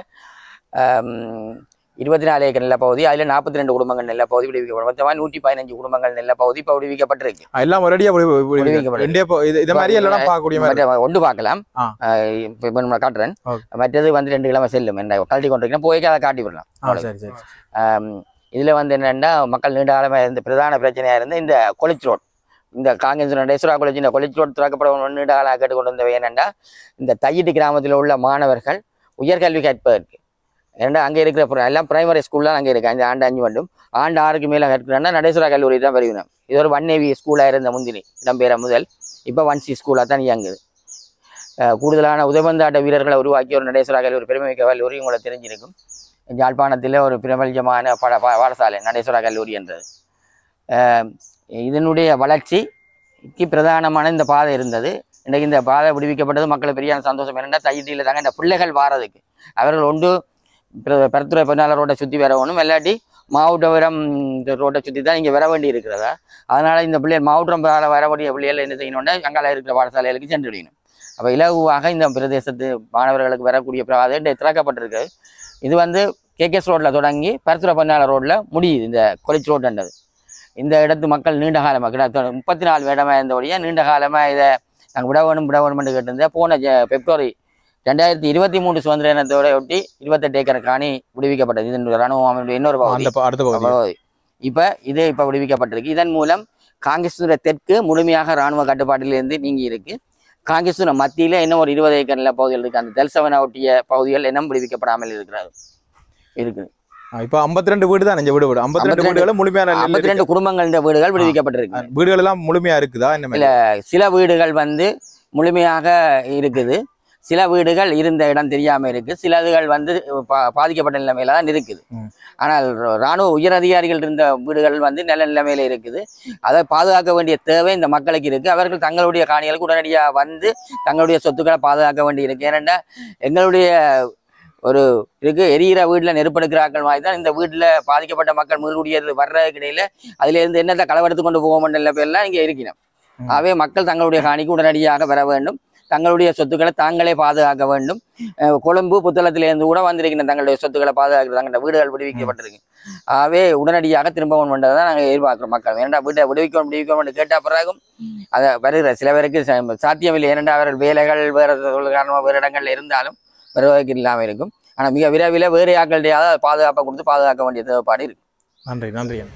இருபத்தி நாலு ஏக்கர் நிலப்பகுதி அதில் நாற்பத்தி ரெண்டு குடும்பங்கள் நிலப்பகுதி விடுவிக்கப்படும் மொத்தமாக நூற்றி பதினஞ்சு குடும்பங்கள் நிலப்பகுதி இப்போ விடுவிக்கப்பட்டிருக்கு எல்லாம் ஒரேடியா விடு- விடு- விடு- விடுவிக்கப்படும். ரெண்டே போ- இது இது மாதிரி எல்லாம் பார்க்கக்கூடிய மாதிரி மற்ற ஒன்று பார்க்கலாம் ஆ. அஹ் இப்ப இப்ப நம்ம காட்டுறேன் ஓகே. மற்றது வந்து ரெண்டு கிழமை செல்லும் என்ன கழட்டி கொண்டிருக்கேன் போய்க்கு அதை காட்டி விடலாம் ஆ, சரி சரி ஆம், இதுல வந்து என்னன்னா மக்கள் நீண்ட காலமாக இருந்த பிரதான பிரச்சனையா இருந்த இந்த கொலிச் ரோட் இந்த காங்கேஸ் நடேஸ்வரா காலேஜ் இந்த கொலிச் ரோட் திறக்கப்பட நீண்ட காலம் கேட்டுக்கொண்டு வந்தவை என்னன்னா இந்த தையிட்டு கிராமத்தில் உள்ள மாணவர்கள் உயர்கல்வி கற்பதற்கு ஏன்னா அங்கே இருக்கிற pri- எல்லாம் பிரைமரி ஸ்கூல்லாம் அங்கே இருக்கு அஞ்சு ஆண்டு அஞ்சு மட்டும் ஆண்டு ஆறுக்கு மேலே கற்கிறேன்னா நடேஸ்வரா கல்லூரி தான் வருகிறோம் இது ஒரு ஒன் ஏவி ஸ்கூலாக இருந்த முந்தினி இடம்பெயர முதல் இப்போ ஒன் சி ஸ்கூலாக தான் இயங்குது அஹ் கூடுதலான உதவந்தாட்ட வீரர்களை உருவாக்கிய ஒரு நடேஸ்வரா கல்லூரி பெருமைமிக்க கல்லூரி உங்களுக்கு தெரிஞ்சிருக்கும் யாழ்ப்பாணத்தில் ஒரு பிரபல்யமான பட பா- பாடசாலை நடேஸ்வரா கல்லூரி என்றது அஹ் இதனுடைய வளர்ச்சிக்கு பிரதானமான இந்த பாதை இருந்தது இன்றைக்கு இந்த பாதை விடுவிக்கப்பட்டது மக்களுக்கு பெரிய சந்தோஷம் என்னென்னா தையத்தில் தாங்க இந்த பிள்ளைகள் வாரதுக்கு அவர்கள் ஒன்று பிர- பெருத்துறை பொன்னாளர் ரோட்டை சுற்றி வரணும் இல்லாட்டி மாவட்டபுரம் இந்த ரோட்டை சுற்றி தான் இங்கே வர வேண்டி இருக்கிறதா அதனால் இந்த பிள்ளைகள் மாவட்டம் வர வர வேண்டிய பிள்ளைகள் என்ன செய்யணும்னா அங்கால இருக்கிற பாடசாலைகளுக்கு சென்றுவிடணும் அப்போ இலகுவாக இந்த பிரதேசத்து மாணவர்களுக்கு வரக்கூடிய பாதை இன்றைய திறக்கப்பட்டிருக்கு இது வந்து கேகேஎஸ் ரோட்டில் தொடங்கி பரத்துறை பொன்னாளர் ரோட்டில் முடியுது இந்த கொலிச் ரோடுன்றது இந்த இடத்து மக்கள் நீண்ட காலமாக கிட்ட முப்பத்தி நாலு வருடமாக இருந்தபடியே நீண்ட காலமாக இதை நாங்கள் விட வேணும் விட வேணும்னு கேட்டிருந்தேன் போன ஜ- பிப்ரவரி ரெண்டாயிரத்தி இருபத்தி மூணு சுதந்திர தினத்தோட ஒட்டி இருபத்தெட்டு ஏக்கர் காணி விடுவிக்கப்பட்டது இது ராணுவ அமைப்பினுடைய இன்னொரு பகுதி அந்த ப- அடுத்த பகுதி பகுதி இப்போ இது இப்போ விடுவிக்கப்பட்டிருக்கு இதன் மூலம் காங்கேஸ்வர தெற்கு முழுமையாக ராணுவ கட்டுப்பாட்டிலிருந்து நீங்கி இருக்கு காங்கேஸ்வரம் மத்தியில இன்னும் ஒரு இருபது ஏக்கர் நில பகுதிகள் இருக்கு அந்த தெல்சவனை ஒட்டிய பகுதிகள் இன்னும் விடுவிக்கப்படாமல் இருக்கிறது இருக்குது ஆ, இப்ப 52 ரெண்டு வீடு தான் இந்த வீடு வீடு 52 ரெண்டு 52 வீடுகளும் முழுமையான நெல் ஐம்பத்தி ரெண்டு குடும்பங்கள் இந்த வீடுகள் விடுவிக்கப்பட்டிருக்கு இருக்கு. வீடுகள் எல்லாம் முழுமையா இருக்குதா என்ன மாதிரி? சில வீடுகள் வந்து முழுமையாக இருக்குது சில வீடுகள் இருந்த இடம் தெரியாம இருக்கு சிலதுகள் வந்து பா- பாதிக்கப்பட்ட நிலைமையில தான் இருக்குது ம். ஆனால் ரா- ராணுவ உயர் அதிகாரிகள் இருந்த வீடுகள் வந்து நல்ல நிலைமையில இருக்குது அதை பாதுகாக்க வேண்டிய தேவை இந்த மக்களுக்கு இருக்கு அவர்கள் தங்களுடைய காணிகளுக்கு உடனடியாக வந்து தங்களுடைய சொத்துக்களை பாதுகாக்க வேண்டி இருக்கு ஏனென்றா எங்களுடைய ஒரு இருக்கு எரியிற வீட்டில் நெருப்பெடுக்கிறார்கள் மாதிரி தான் இந்த வீட்டில் பாதிக்கப்பட்ட மக்கள் மீள்குடியேறது வர்றதுக்கு இடையில அதுல இருந்து என்னத்தை களவெடுத்து கொண்டு போக முடியல பேர்லாம் இங்கே இருக்கணும் ம். ஆகவே மக்கள் தங்களுடைய காணிக்கு உடனடியாக வர வேண்டும் தங்களுடைய சொத்துக்களை தாங்களே பாதுகாக்க வேண்டும் அஹ் கொழும்பு புத்தளத்திலிருந்து கூட வந்திருக்கின்ற தங்களுடைய சொத்துக்களை பாதுகாக்கிறது தங்களுடைய வீடுகள் விடுவிக்கப்பட்டிருக்கு ஆகவே உடனடியாக திரும்பவும் பண்ணுறதை தான் நாங்கள் எதிர்பார்க்கிறோம் மக்கள் ஏனெண்டா வீட்டை விடுவிக்கணும் விடுவிக்கணும் கேட்ட பிறகும் அதை வருகிற சில பேருக்கு ச- சாத்தியமில்லை ஏனென்றா அவர்கள் வேலைகள் வேறு தொழில் காரணமாக வேறு இடங்கள்ல இருந்தாலும் வருவதற்கு இல்லாமல் இருக்கும் ஆனால் மிக விரைவில் வேறு ஆக்களுடைய பாதுகாப்பை கொடுத்து பாதுகாக்க வேண்டிய தேவைப்பாடு இருக்கு நன்றி நன்றி அண்ணா.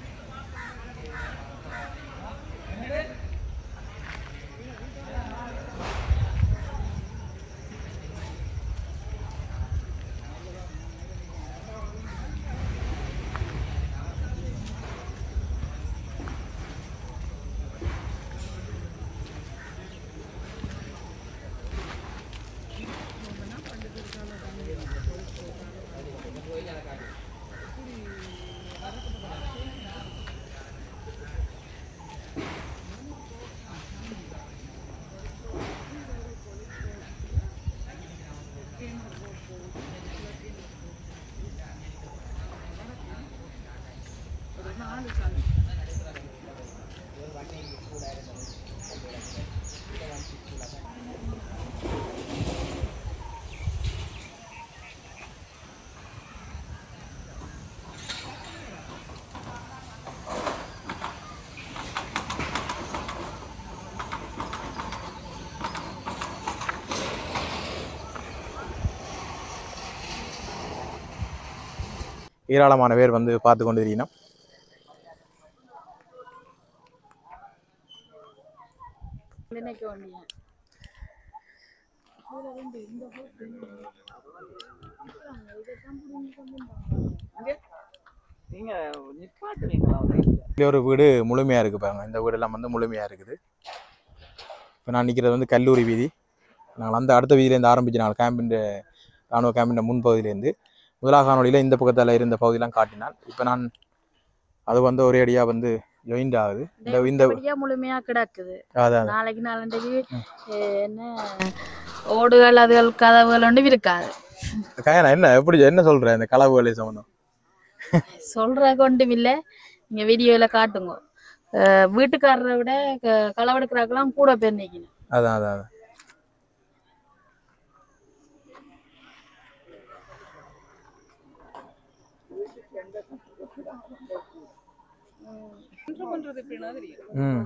ஏராளமான பேர் வந்து பார்த்து கொண்டு இருக்கணும் நினைக்க வேண்டிய இதுல ஒரு வீடு முழுமையா இருக்கு பாருங்க இந்த வீடெல்லாம் வந்து முழுமையா இருக்குது இப்போ நான் நிற்கிறது வந்து கல்லூரி வீதி நாங்கள் அந்த அடுத்த வீதியிலேருந்து ஆரம்பிச்சு நாங்கள் கேம்பின் ராணுவ கேம்பின் முன்பகுதியிலேருந்து முதலாக காணொலியில் இந்த பக்கத்தில் இருந்த பகுதியெல்லாம் காட்டினான் இப்போ நான் அது வந்து ஒரே அடியாக வந்து ஜாயிண்ட் ஆகுது இந்த இந்த இப்படியே முழுமையா கிடக்குது அதான் நாளைக்கு நாளண்டைக்கு என்ன ஓடுகள் அதுகள் கதவுகள் ஒன்று இருக்காது கயனா என்ன எப்படி என்ன சொல்ற இந்த களவு வேலை சம்பந்தம் சொல்ற கொண்டும் இல்லை நீங்க வீடியோல காட்டுங்க அஹ் வீட்டுக்காரரை விட க- களவெடுக்கிறாக்கெல்லாம் கூட பேர் நிற்கணும் அதான் அதான் அதான். ம்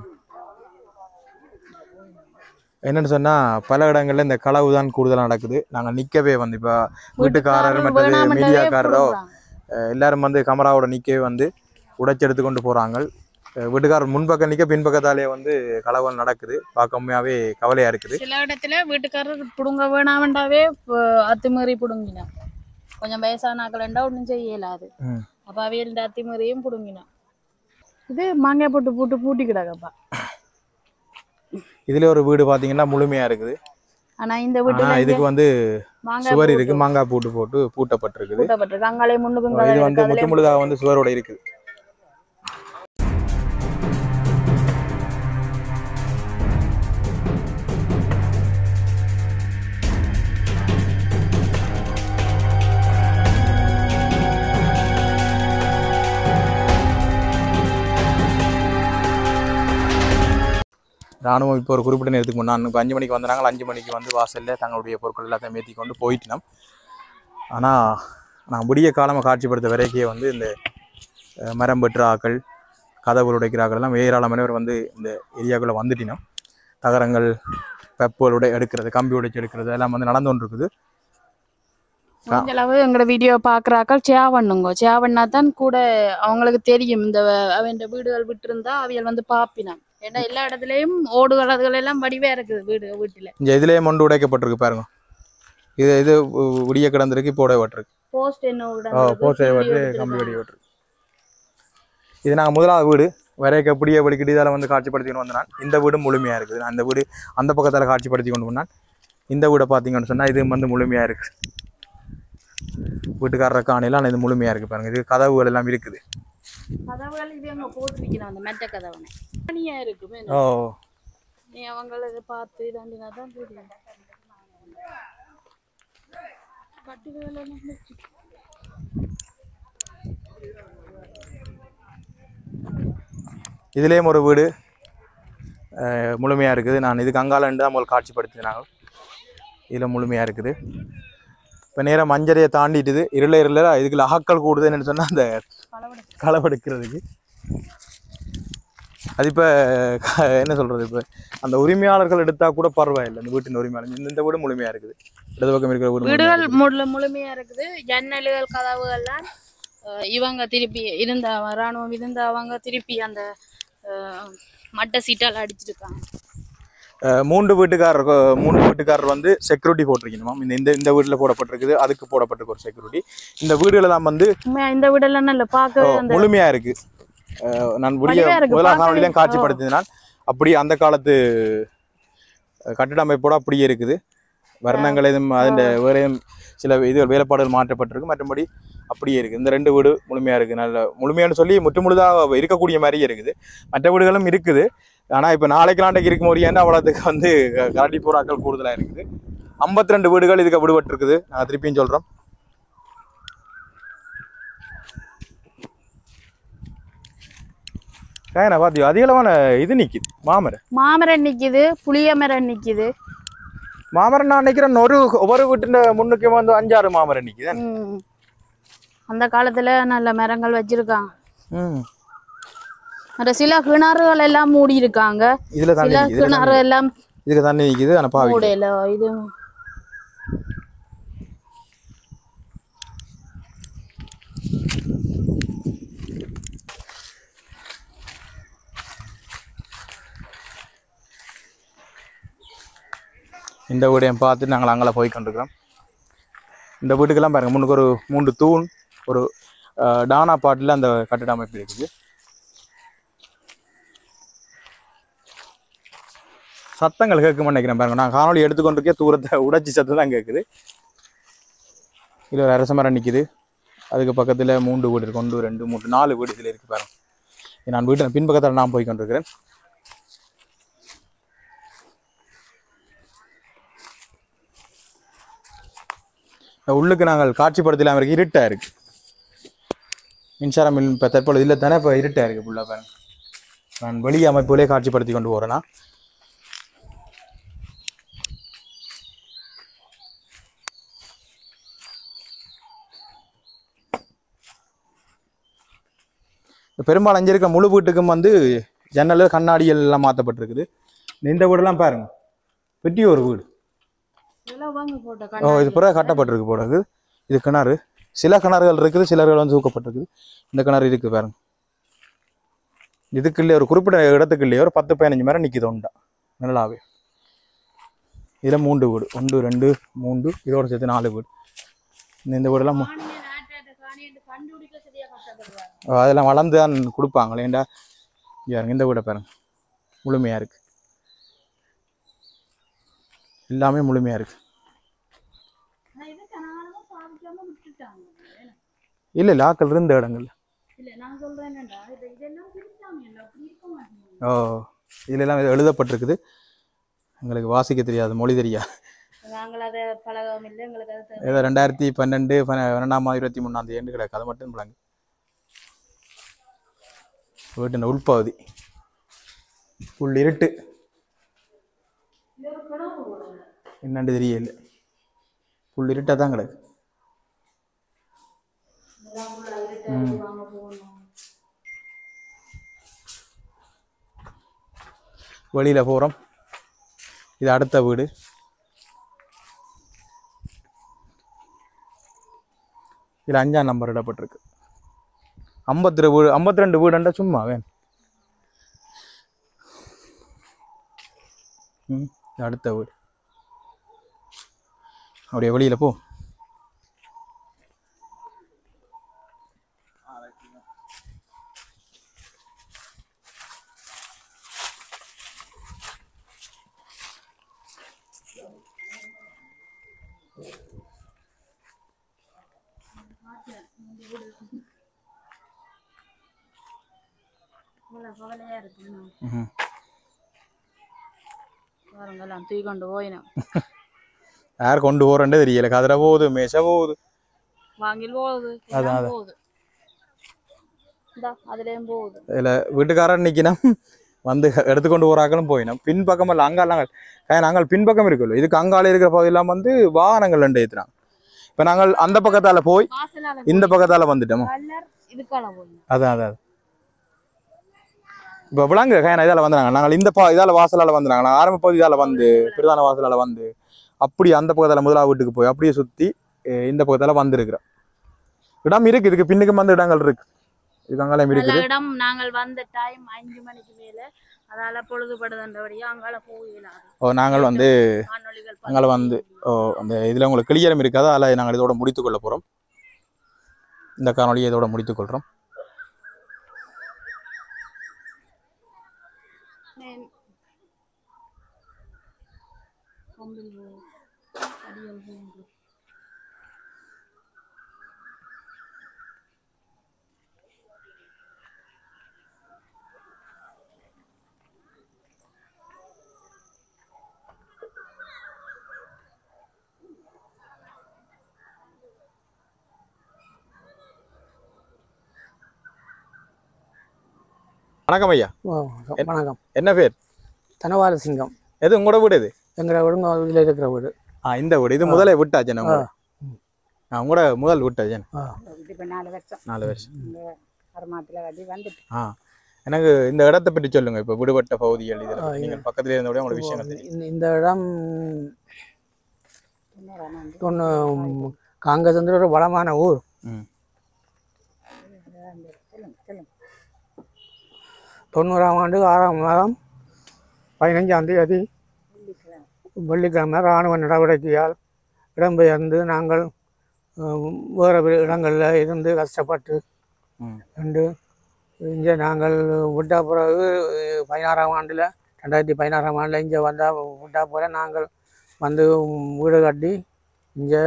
என்னன்னு சொன்னா பல இடங்கள்ல இந்த களவு தான் கூடுதலா நடக்குது நாங்க நிக்கவே வந்து இப்ப வீட்டுக்காரர் மற்றது வேணாமென்றவே மீடியாக்காரரோ புடுங்குறாங்க. அஹ் எல்லாரும் வந்து கமராவோட நிக்கவே வந்து உடைச்செடுத்து கொண்டு போறாங்க அஹ் வீட்டுக்காரர் முன்பக்கம் நிக்க பின்பக்கத்தாலே வந்து களவல் நடக்குது பார்க்க உண்மையாவே கவலையா இருக்குது சில இடத்துல வீட்டுக்காரர் புடுங்க வேணாமண்டாவே இப்போ அத்துமீறி புடுங்கினான் கொஞ்சம் வயசானாக்கலண்டா ஒன்றும் செய்ய இயலாது ம். அப்போ அவையல்ட அத்துமீறியும் புடுங்கினான் இது மாங்காய் போட்டு போட்டு பூட்டி கிடக்கப்பா இதுல ஒரு வீடு பாத்தீங்கன்னா முழுமையா இருக்குது ஆனா இந்த ஆனா வீட்டுல இதுக்கு வந்து மாங்காய் சுவர் போட்டு இருக்கு மாங்காய் பூட்டு போட்டு பூட்டப்பட்டிருக்குது பூட்டப்பட்டிருக்கு அங்காலே முன்னுக்கும் இது கதவு வந்து இருக்கு, முற்று அதுலயும் முழுதாக வந்து சுவரோட இருக்குது ராணுவம் இப்போ ஒரு குறிப்பிட்ட நேரத்துக்கு முன்னாடி இப்போ அஞ்சு மணிக்கு வந்தாங்க அஞ்சு மணிக்கு வந்து வாசல்ல தங்களுடைய பொருட்கள் எல்லாத்தையும் ஏற்றி கொண்டு போயிட்டினோம் ஆனால் நான் விடிய காலமாக காட்சிப்படுத்த வரைக்கே வந்து இந்த அஹ், மரம் வெட்டுற ஆக்கள் கதவுகள் உடைக்கிற ஆக்கள் எல்லாம் ஏராளமானவர் வந்து இந்த ஏரியாக்குள்ளே வந்துட்டினோம் தகரங்கள் பெப்பல் உடை எடுக்கிறது கம்பி உடைச்சு எடுக்கிறது எல்லாம் வந்து நடந்து கொண்டு இருக்குது முடிஞ்ச அளவு எங்களோட வீடியோ பார்க்குறாக்கள் சேவ் பண்ணுங்க சேவ் பண்ணா தான் கூட அவங்களுக்கு தெரியும் இந்த அவன் வீடுகள் விட்டிருந்தா அவியல் வந்து பாப்பினான் ஏன்னா எல்லா இடத்துலயும் ஓடுகள் அதுகள் எல்லாம் வடிவே இருக்குது வீடு வீட்டுல இங்கே இதுலேயே மொண்டு உடைக்கப்பட்டிருக்கு பாருங்க இது இது வி- விடிய கிடந்திருக்கு இப்போ உடைப்பட்டிருக்கு போஸ்ட் என்ன ஓ போஸ்ட் வெட்டு கம்பி வெடி வெட்டு இது நாங்கள் முதலாவது வீடு வரைக்க அப்படியே படிக்கிட்டு இதால் வந்து காட்சிப்படுத்தின்னு வந்தேன் நான். இந்த வீடு முழுமையாக இருக்குது நான் அந்த வீடு அந்த பக்கத்தால் காட்சிப்படுத்தி கொண்டு வந்தான் இந்த வீடை பார்த்தீங்கன்னு சொன்னால் இது வந்து முழுமையாக இருக்குது வீட்டுக்காரர் காணையில் ஆனால் இது முழுமையாக இருக்குது பாருங்க இது கதவுகள் எல்லாம் இருக்குது கதவுகள் இது அங்க போட்டிருக்கிறான் அந்த மெட்ட கதவனை தனியா இருக்குமே ஓ நீ அவங்கள இதை பார்த்து இதாண்டினா தான் தெரியும் கட்டில்கள் எல்லாம் வச்சு. இதுலேயும் ஒரு வீடு முழுமையாக இருக்குது நான் இதுக்கு அங்காலண்டு தான் முதல் காட்சிப்படுத்தினாங்க இதில் முழுமையாக இருக்குது இப்போ நேரம் மஞ்சரையை தாண்டிட்டுது இருள இருள இதுக்குள்ள அகக்கள் கூடுதுன்னு சொன்னால் அந்த களவெடுக்கிறதுக்கு அது இப்போ என்ன சொல்கிறது இப்போ அந்த உரிமையாளர்கள் எடுத்தால் கூட பரவாயில்லை இந்த வீட்டின் உரிமையாளர் இந்த- இந்த வீடு முழுமையாக இருக்குது இடது பக்கம் இருக்கிற வீடு முழுமையா வீடுகள் இருக்குது. முழு முழுமையா இருக்குது ஜன்னல்கள் கதவுகள்லாம் அஹ், இவங்க திருப்பி இருந்த ராணுவம் இருந்த அவங்க திருப்பி அந்த அஹ், மட்டை சீட்டால் அடிச்சிருக்காங்க அஹ் மூன்று வீட்டுக்காரர் கொ- மூன்று வீட்டுக்காரர் வந்து செக்யூரிட்டி போட்டிருக்கணுமாம் இந்த இந்த இந்த வீட்டில் போடப்பட்டிருக்குது அதுக்கு போடப்பட்டிருக்கு ஒரு செக்யூரிட்டி இந்த வீடுகளெல்லாம் வந்து உண்மையா இந்த வீடெல்லாம் நல்ல பார்க்கவே அந்த முழுமையா இருக்கு அஹ் நான் விடிய வடிவா இருக்கு, முதலாம் பார்க்கவே- காணொலியிலும் காட்சிப்படுத்தினால் அப்படி அந்த காலத்து அஹ், கட்டிட அமைப்போட அப்படியே இருக்குது வர்ணங்கள் எதுவும் அதில் வேற எதுவும் சில இது வேலைப்பாடுகள் மாற்றப்பட்டிருக்கு மற்றபடி அப்படியே இருக்குது இந்த ரெண்டு வீடு முழுமையாக இருக்குது நல்ல முழுமையானு சொல்லி முற்று முழுதாக இருக்கக்கூடிய மாதிரியே இருக்குது மற்ற வீடுகளும் இருக்குது ஆனால் இப்போ நாளைக்கு நாளைக்கு இருக்கும் ஒரு ஏன்னா அவ்வளோத்துக்கு வந்து கரடி போராக்கள் கூடுதலாக இருக்குது ஐம்பத்தி ரெண்டு வீடுகள் இதுக்கு விடுபட்டிருக்குது நாங்கள் திருப்பியும் சொல்கிறோம் ஏன்னா பாத்தியோ அதிகளவான இது நிக்குது மாமரம் மாமரம் நிக்குது புளிய மரம் நிக்குது மாமரம் நான் நினைக்கிறேன் ஒரு ஒவ்வொரு வீட்டுல முன்னுக்கு வந்து அஞ்சாறு மாமரம் நிக்குது ம். அந்த காலத்துல நல்ல மரங்கள் வச்சிருக்காங்க ம் அந்த சில கிணறுகள் எல்லாம் மூடி இருக்காங்க இதுல தண்ணி சில நிக்குது இதுல கிணறு தண்ணி- எல்லாம் இதுக்கு தண்ணி நிக்குது ஆனா பாவி மூடையில இது இந்த வீடையும் பார்த்து நாங்கள் அங்கே போய் கொண்டிருக்கிறோம் இந்த வீட்டுக்கெல்லாம் பாருங்க முன்னுக்கு ஒரு மூன்று தூண் ஒரு அஹ், டானா பாட்டில் அந்த கட்டிட அமைப்பு இருக்குது சத்தங்கள் கேட்கும் நினைக்கிறேன் பாருங்க நான் காணொலி எடுத்துக்கொண்டிருக்கே தூரத்தை உடைச்சி சத்தம் தான் கேட்குது இதில் ஒரு அரச மரம் நிற்கிது அதுக்கு பக்கத்தில் மூன்று வீடு இருக்கு ஒன்று ரெண்டு மூணு நாலு வீடு இதில் இருக்குது பாருங்க நான் வீட்டில் பின்பக்கத்தில் நான் போய் கொண்டிருக்கிறேன் இந்த உள்ளுக்கு நாங்கள் காட்சிப்படுத்தலாம் இருக்கு இருட்டாக இருக்கு மின்சாரம் இப்போ தற்பொழுது இல்லை தானே இப்போ இருட்டாக இருக்கு ஃபுல்லாக பாருங்க நான் வெளி அமைப்புகளே காட்சிப்படுத்தி கொண்டு போகிறேன்னா இப்ப பெரும்பாலும் அங்கே இருக்க முழு வீட்டுக்கும் வந்து ஜன்னல் கண்ணாடிகள் எல்லாம் மாற்றப்பட்டிருக்குது இந்த வீடெல்லாம் பாருங்க பெட்டி ஒரு வீடு இதெல்லாம் வாங்க போட்ட ஓ இது பிறகு கட்டப்பட்டிருக்கு போடுறது இது கிணறு சில கிணறுகள் இருக்குது சிலர்கள் வந்து தூக்கப்பட்டிருக்குது இந்த கிணறு இருக்கு பாருங்க இதுக்கு இல்லையே ஒரு குறிப்பிட்ட இடத்துக்கு இல்லையே ஒரு பத்து பதினஞ்சு மரம் நிற்கிது உண்டா நல்லாவே இதில் மூன்று வீடு ஒன்று ரெண்டு மூன்று இதோட சேர்த்து நாலு வீடு இந்த- இந்த வீடெல்லாம் மூ- கண்டுபிடிக்க சரியா கஷ்டப்படுறாங்க ஓ, அதெல்லாம் வளர்ந்து தான் கொடுப்பாங்க ஏண்டா இங்க பாருங்க இந்த வீடை பாருங்க முழுமையாக இருக்கு எல்லாமே முழுமையாக இருக்கு ஆனா இது கனாலும் பாதிக்காம விட்டுட்டாங்க இல்லை இல்லை ஆக்கள் இருந்த இடங்கள்ல இல்ல நான் சொல்றேன் என்னடா இது இதெல்லாம் பிரிச்சாங்க இல்ல அப்படி இருக்க மாட்டேங்குது ஓ இதுல எல்லாம் இது எழுதப்பட்டிருக்குது எங்களுக்கு வாசிக்க தெரியாது மொழி தெரியாது நாங்கள் அதை பழகவும் இல்லை எங்களுக்கு அது தெரியல. ஏதோ ரெண்டாயிரத்தி பன்னெண்டு பன்ன- பன்னெண்டாம் மாதம் இருபத்தி மூணாம் தேதி கிடக்கு அது மட்டும் பிள்ளைங்க வீட்டின் உள்பகுதி உள் இருட்டு என்னண்டு தெரியல புல் இருட்டாக தான் கிடக்கு வாங்க போகணும் வெளியில போகிறோம் இது அடுத்த வீடு இதில் அஞ்சாம் நம்பர் இடப்பட்டிருக்கு ஐம்பத்தி ரெண்டு வீடு ஐம்பத்தி ரெண்டு வீடுண்டா சும்மா வேணும் ம் இது அடுத்த வீடு அப்படியே வெளியில போ இவ்வளவு கவலையா இருக்கு ம் பாருங்கெல்லாம் தூக்கி கொண்டு போயினோம் யார் கொண்டு போகிறேன்டே தெரியல கதிரை போகுது மேச போகுது வாங்கில் போகுது அதான், எல்லாம் அதான். போகுது இந்தா அதுலயும் போகுது இதில் வீட்டுக்காரன் நிற்கினோம் வந்து எடுத்துக்கொண்டு போகிறாக்களும் போயினோம் பின்பக்கம் இல்லை அங்காலாம் நாங்கள் பின்பக்கம் இருக்குல்ல இதுக்கு அங்கால இருக்கிற பகுதியெல்லாம் வந்து வாகனங்கள் ரெண்டு ஏற்றுறாங்க இப்போ நாங்கள் அந்த பக்கத்தால் போய் வாசலால இந்த பக்கத்தால் வந்துட்டோம் கல்லர் இதுக்கால போயிடும் அதான் அதான் இப்போ விளாங்க கயனா இதால் வந்துறாங்க நாங்கள் இந்த பா இதால் வாசலால் வந்துறாங்க நாங்கள் ஆரம்ப பகுதி இதால் வந்து பிரதான வாசலால் வந்து அப்படி அந்த பக்கத்தால் முதலாவது வீட்டுக்கு போய் அப்படியே சுற்றி இந்த பக்கத்தால் வந்திருக்கிறோம் இடம் இருக்கு இதுக்கு பின்னுக்கும் வந்து இடங்கள் இருக்கு இதுக்கு அங்காலையும் நல்ல இருக்குது இடம் நாங்கள் வந்த டைம் அஞ்சு மணிக்கு மேல அதால பொழுதுபடுதுன்றபடியா அங்கால போயிடலாம் ஓ நாங்கள் வந்து காணொளிகள் அங்கால வந்து ஓ அந்த இதில் உங்களுக்கு கிளியரம் இருக்காது அதில் நாங்கள் இதோட முடித்துக் கொள்ள போகிறோம் இந்த காணொலியை இதோட முடித்துக் கொள்கிறோம் பார்த்து- கொம்பில் போ, அடியில் போன்று. வணக்கம் ஐயா ஓ, வணக்கம் என்ன பேர் தனவால சிங்கம் எது உங்களோட வீடு இது எங்களை விடுங்க இதில் இருக்கிற வீடு ஆ இந்த வீடு இது முதலே விட்டாச்சு நம்ம ஆ உங்களோட முதல் விட்டாச்சு ஆ. இப்போ நாலு வருஷம் நாலு வருஷம் இந்த வருமானத்தில் கட்டி வந்துட்டு ஆ எனக்கு இந்த இடத்தை பற்றி சொல்லுங்க இப்போ விடுபட்ட பகுதிகள் இதில் ஆ, நீங்கள் பக்கத்துல இருந்தபடியே உங்களுக்கு விஷயங்கள் தெரியும் இந்த- இந்த இடம் தொண்ணூறாம் ஆண்டு தொண்ணூ காங்கிரஸ் வந்து ஒரு வளமான ஊர் ம் சொல்லுங்க சொல்லுங்க தொண்ணூறாம் ஆண்டு ஆறாம் மாதம் பதினஞ்சாம் தேதி வெள்ளிக்கிழமை இராணுவ நடவடிக்கையால் இடம்பெயர்ந்து நாங்கள் அஹ், வேறு வேறு இடங்களில் இருந்து கஷ்டப்பட்டு ம் ரெண்டு இங்கே நாங்கள் விட்ட பிறகு அஹ், பதினாறாம் ஆண்டில் ரெண்டாயிரத்தி பதினாறாம் ஆண்டில் இங்கே வந்தால் விட்டா போல நாங்கள் வந்து வீடு கட்டி இங்கே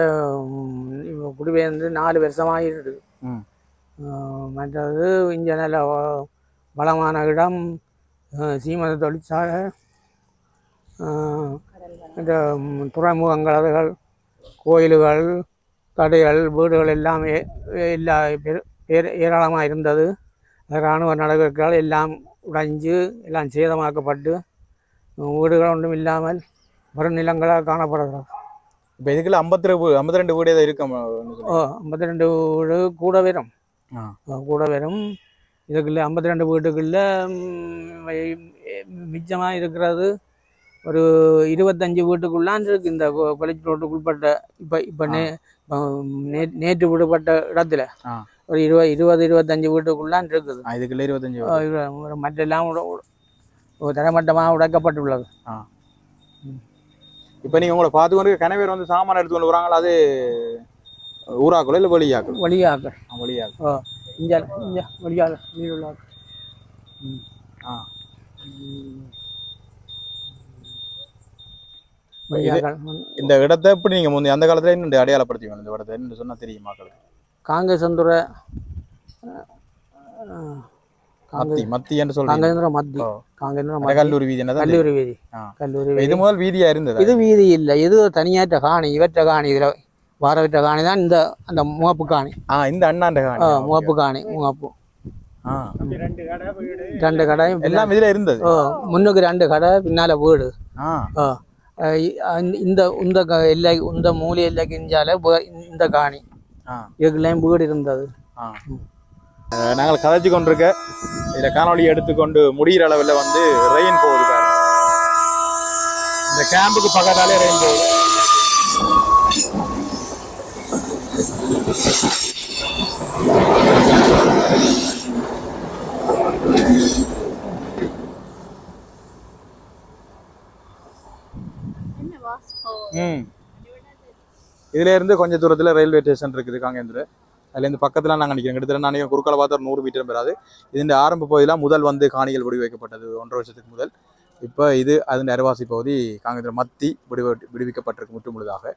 குடிபெயர்ந்து நாலு வருஷமாக இருக்குது ம் அஹ், மற்றது இங்கே நல்ல வ- வளமான இடம் அஹ், சீமெந்த தொழிற்சாலை அஹ், இந்த ம், துறைமுகங்கள் அதுகள் கோயில்கள் கடைகள் வீடுகள் எல்லாமே எல்லா பெரு- ஏர- ஏராளமாக இருந்தது இராணுவ நடவடிக்கைகள் எல்லாம் உடைஞ்சு எல்லாம் சேதமாக்கப்பட்டு வீடுகள் ஒன்றும் இல்லாமல் வரும் நிலங்களாக காணப்படுகிறது இப்போ இதுக்குள்ள ஐம்பத்தி ரெண்டு ஐம்பத்தி ரெண்டு வீடு ஏதோ இருக்கும் ஓ ஐம்பத்தி ரெண்டு வீடு கூட வரும் ஆ. ஆ, கூட வரும் இதுக்குள்ள ஐம்பத்தி ரெண்டு வீட்டுக்குள்ள மிச்சமாக இருக்கிறது ஒரு இருபத்தஞ்சு வீட்டுக்குள்ளான் இருக்கு இந்த கொலைச்சி ரோட்டுக்குள்பட்ட இப்போ இப்போ நே ஆம், நே- நேற்று விடுபட்ட இடத்துல ஆ. ஒரு இருபது இருபது இருபத்தஞ்சு வீட்டுக்குள்ளான் இருக்குது ஆ, இதுக்குள்ள இருபத்தஞ்சு ஆ, இவ- ஒரு மற்றெல்லாம் உட- உட- ஒரு தரமட்டமாக உடைக்கப்பட்டுள்ளது இப்போ நீங்க உங்களை பார்த்து கொண்டு கணவர் வந்து சாமான் எடுத்து கொண்டு வராங்களா அது ஊராக்குள்ள இல்லை வெளியாக்குள்ள வழியாக வெளியாக்கு இங்கே இங்கே வழியாக நீருள்ளாக ஆ. வழியாக இந்த இடத்தை எப்படி நீங்க முந்தைய அந்த காலத்துல இன்னும் அடையாளப்படுத்திக்கணும் இந்த இடத்தை என்ன சொன்னா தெரியும் மக்களுக்கு காங்கேசந்துறை மத்தி மத்தி என்று சொல்றீங்க காங்கேந்திர மத்தி ஓ. காங்கேந்திர அந்த மத்தி கல்லூரி வீதி என்னதான் கல்லூரி வீதி ஆ. கல்லூரி தெரியும். இது வீதி முதல் வீதியா இருந்தது இது வீதி இல்லை இது ஒரு தனியாற்ற காணி இவற்ற காணி இதில் வாரவிட்ட காணி தான் இந்த அந்த முகப்பு காணி ஆ இந்த அண்ணாண்ட ஆ, காணி முகப்பு காணி முகப்பு ஆ. ரெண்டு கடையும் எல்லாம் இதுல இருந்தது ஓ முன்னுக்கு ரெண்டு கடை பின்னால வீடு ஆ ஆ அஹ் இ- அந்த- இந்த இந்த க- எல்லை இந்த மூலை எல்லைக்கு இஞ்சால வே- இந்த காணி ஆ. இதுக்குள்ளேயும் வீடு இருந்தது ஆ. அஹ் நாங்கள் கதைச்சு கொண்டிருக்க இதில் காணொளி எடுத்துக்கொண்டு முடிகிற அளவில் வந்து ரெயின் போகுது பாருங்க இந்த கேம்புக்கு பக்கத்தாலே ரெயின் போகுது ம் இதுல இருந்து கொஞ்சம் தூரத்துல ரயில்வே ஸ்டேஷன் இருக்குது காங்கேந்திர அதுலேருந்து பக்கத்துல நாங்கள் நிற்கிறோம் கிட்டத்தட்ட நான் நினைக்கிறேன் குறுக்கால பார்த்தா ஒரு நூறு மீட்டர் பெறாது இதன் ஆரம்ப பகுதியில் முதல் வந்து காணிகள் விடுவி வைக்கப்பட்டது ஒன்றரை வருஷத்துக்கு முதல் இப்போ இது அதன் அரைவாசி பகுதி காங்கேந்திர மத்தி விடுவி விடுவிக்கப்பட்டிருக்கு முற்று முழுதாக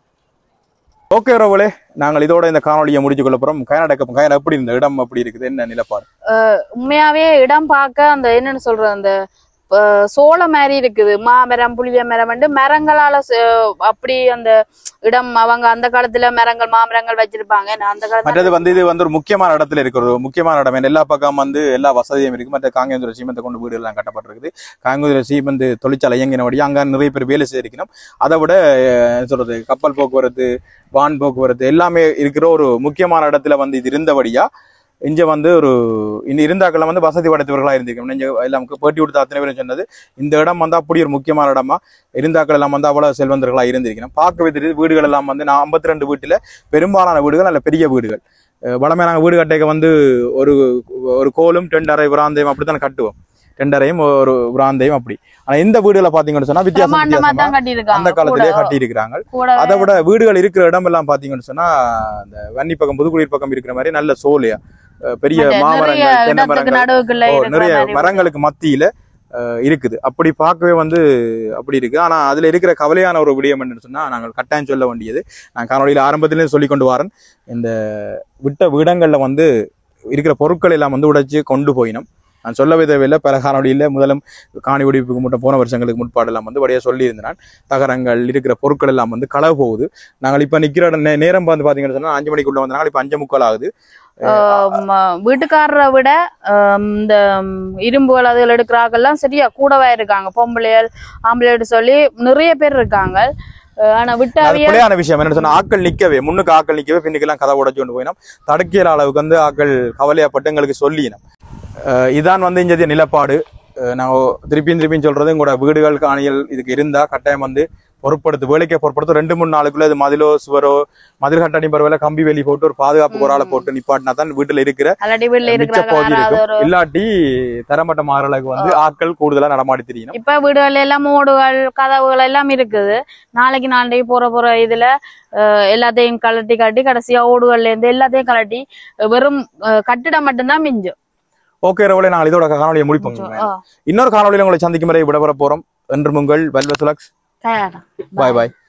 ஓகே உறவுகளே நாங்கள் இதோட இந்த காணொலியை முடிச்சு கொள்ள போகிறோம் கயனடக்கம் கயன எப்படி இந்த இடம் அப்படி இருக்குது என்ன நிலப்பாடு உண்மையாவே இடம் பார்க்க அந்த என்னன்னு சொல்றது அந்த அஹ், சோள மாதிரி இருக்குது மாமரம் புளிய மரம் வந்து மரங்களால ச- அப்படி அந்த இடம் அவங்க அந்த காலத்துல மரங்கள் மாமரங்கள் வச்சிருப்பாங்க நான் அந்த காலத்துல மற்றது வந்து இது வந்து ஒரு முக்கியமான இடத்துல இருக்கிற ஒரு முக்கியமான இடம் எல்லா பக்கம் வந்து எல்லா வசதியும் இருக்கு மற்ற காங்கேந்திர சீமந்தை கொண்டு வீடு எல்லாம் கட்டப்பட்டிருக்குது காங்கேந்திர சீமந்து தொழிற்சாலை இயங்கினபடி அங்க நிறைய பேர் வேலை செய்திருக்கணும் அதை விட அஹ், என்ன சொல்றது கப்பல் போக்குவரத்து வான் போக்குவரத்து எல்லாமே இருக்கிற ஒரு முக்கியமான இடத்துல வந்து இது இருந்தபடியா இங்க வந்து ஒரு இந்த இருந்தாக்கள் வந்து வசதி படைத்தவர்களா இருந்திருக்கணும் இங்க எல்லாம் பேட்டி கொடுத்த அத்தனை பேரும் சொன்னது இந்த இடம் வந்து அப்படி ஒரு முக்கியமான இடமா இருந்தாக்கள் எல்லாம் வந்து அவ்வளவு செல்வந்தர்களா இருந்திருக்கணும் பார்க்க வைத்திரு வீடுகள் எல்லாம் வந்து நான் ஐம்பத்தி ரெண்டு வீட்டுல பெரும்பாலான வீடுகள் நல்ல பெரிய வீடுகள் அஹ் வளமே நாங்கள் வீடு கட்டைக்க வந்து ஒரு ஒரு கோலும் டெண்டரை விராந்தையும் அப்படித்தான் கட்டுவோம் டெண்டரையும் ஒரு விராந்தையும் அப்படி ஆனா இந்த வீடுகளை பாத்தீங்கன்னு சொன்னா வித்தியாசம் பிரமாண்டமா வித்தியாசமா தான் கட்டியிருக்காங்க அந்த காலத்திலேயே கட்டி இருக்கிறாங்க கூட அதை விட வீடுகள் இருக்கிற இடம் எல்லாம் பாத்தீங்கன்னு சொன்னா இந்த வன்னி பக்கம் புதுக்குடியிர் பக்கம் இருக்கிற மாதிரி நல்ல சோலையா அஹ் பெரிய மற்ற நிறைய மாமரங்கள் தென்னை இடத்துக்கு மரங்கள் நடுவுக்குள்ள ஓ, இருக்கிற நிறைய மாதிரி மரங்களுக்கு மத்தியில அஹ், இருக்குது அப்படி பார்க்கவே வந்து அப்படி இருக்கு ஆனா அதுல இருக்கிற கவலையான ஒரு விடயம் என்னன்னு சொன்னா நாங்கள் கட்டாயம் சொல்ல வேண்டியது நான் காணொலியில ஆரம்பத்திலே சொல்லி கொண்டு வரேன் இந்த விட்ட வீடங்கள்ல வந்து இருக்கிற பொருட்கள் எல்லாம் வந்து உடைச்சு கொண்டு போயினோம் நான் சொல்லவே தேவையில்லை பல காணொலியில் முதலும் காணி வெடிப்புக்கு மட்டும் போன வருஷங்களுக்கு முற்பாடெல்லாம் வந்து வழியாக சொல்லியிருந்தேன் நான். தகரங்கள் இருக்கிற பொருட்கள் எல்லாம் வந்து களவு போகுது நாங்கள் இப்போ நிற்கிற இடம் நே- நேரம் வந்து பார்த்தீங்கன்னு சொன்னா அஞ்சு மணிக்குள்ள வந்தாங்க இப்போ அஞ்சு முக்கால் ஆகுது ஆம், வீட்டுக்காரரை விட ஆம், இந்த ம், இரும்புகள் அதுகள் எடுக்கிறாங்கெல்லாம் சரியா கூடவே இருக்காங்க பொம்பளைகள் ஆம்பளைகள் சொல்லி நிறைய பேர் இருக்காங்க அஹ் ஆனா அது விட்டாவிய பிள்ளையான விஷயம் என்னன்னு சொன்னா ஆக்கள் நிக்கவே முன்னுக்கு ஆக்கள் நிக்கவே பின்னுக்கெல்லாம் கதை உடைச்சு கொண்டு போயினோம் தடுக்கிற அளவுக்கு வந்து ஆக்கள் கவலையப்பட்டு எங்களுக்கு சொல்லினோம் அஹ் இதான் வந்து இஞ்சதிய நிலப்பாடு அஹ் நாங்க திருப்பியும் திருப்பியும் சொல்றது உங்களோட வீடுகள் காணிகள் இதுக்கு இருந்தா கட்டாயம் வந்து பொருட்படுத்து வேலைக்கே பொருட்படுத்தும் ரெண்டு மூணு நாளுக்குள்ள இது மதிலோ சுவரோ மதில் கட்டாணி பரவாயில்ல கம்பி வேலி போட்டு ஒரு பாதுகாப்பு ஒரு ஆளை போட்டு நிப்பாட்டினா தான் வீட்டுல இருக்கிற ஆல்ரெடி வீட்டுல மிச்ச இருக்கிறாங்க பகுதி யாராவது ஒரு இருக்கும் இல்லாட்டி தரமட்ட மாறலுக்கு வந்து ஆட்கள் கூடுதலா நடமாடி தெரியணும் இப்ப வீடுகள் எல்லாம் மூடுகள் கதவுகள் எல்லாம் இருக்குது நாளைக்கு நாளைக்கு போற போற இதுல அஹ், எல்லாத்தையும் கலட்டி கட்டி கடைசியா ஓடுகள்ல இருந்து எல்லாத்தையும் கலட்டி அஹ், வெறும் அஹ், கட்டிடம் மட்டும்தான் மிஞ்சும் ஓகே ரவலே நாங்கள் இதோட காணொலியை முடிப்போம் அஹ், இன்னொரு காணொலியில் உங்களை சந்திக்கும் வரை விடப்பட போறோம் என்று உங்கள் வெல்வசுலக்ஸ் தயாரா பாய் பாய்